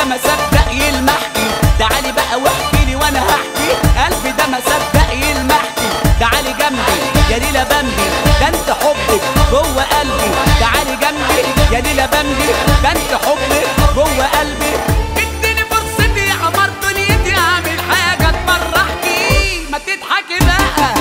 ما صدق يلمحكي تعالي بقى واحكي لي وانا هحكي قلبي ده ما صدق يلمحكي تعالي جنبي يا ليلى بمبي ده انت حبك جوه قلبي تعالي جنبي يا ليلى بمبي ده انت حبك جوه قلبي اديني فرصتي يا قمر دنيتي اعمل حاجه تفرحكي ما تضحكي بقى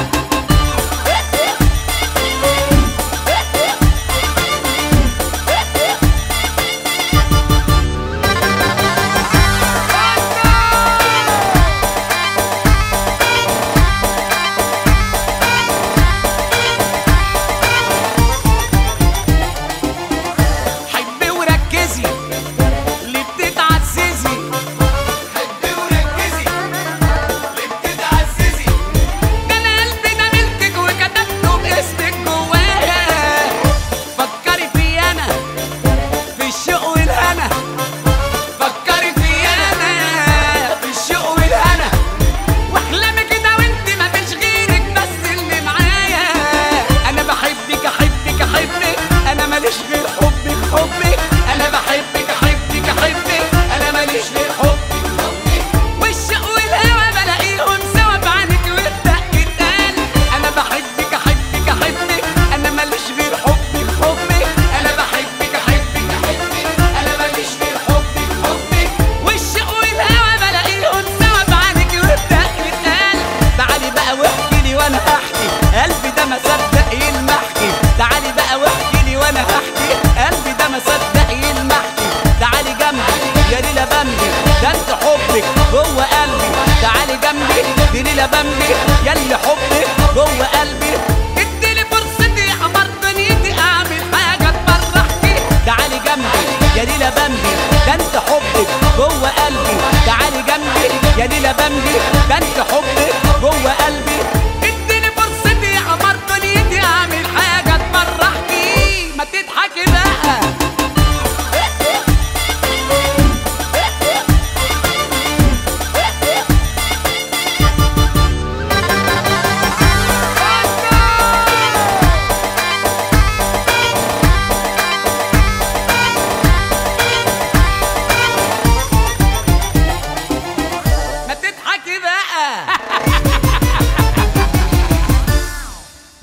حبي وركزي اللي بتتعززي حبي وركزي ليه بتتعززي ده انا قلبي ده ملكك وكتبته باسمك جوايا فكري في انا في الشوق والهنا فكري في انا في الشوق والهنا واحلمي كده وانت ما فيش غيرك بس اللي معايا انا بحبك احبك احبك انا ماليش غير حبك حبك انا بحبك احبك احبك انا ماليش غير حبك حبك والشوق والهوى بلاقيهم سوا بعينك وبدقة قلب انا بحبك احبك احبك انا ماليش غير حبك حبك انا بحبك احبك احبك انا ماليش غير حبك حبك والشوق والهوى بلاقيهم سوا بعينك وبدقة قلب تعالي بقى واحكي لي وانا هحكي قلبي ده ما صدق يلمحكي تعالي بقى واحكي لي وانا هحكي قلبي ده ما صدق يلمحكي تعالي جنبي يا ليلى بمبي ده انت حبك جوه قلبي تعالي جنبي دي ليلى بمبي ياللي حبك جوه قلبي اديني فرصتي يا قمر دنيتي اعمل حاجه تفرحكي تعالي جنبي يا ليلى بمبي ده انت حبك جوه قلبي تعالي جنبي يا ليلى بمبي ده انت حبك جوه قلبي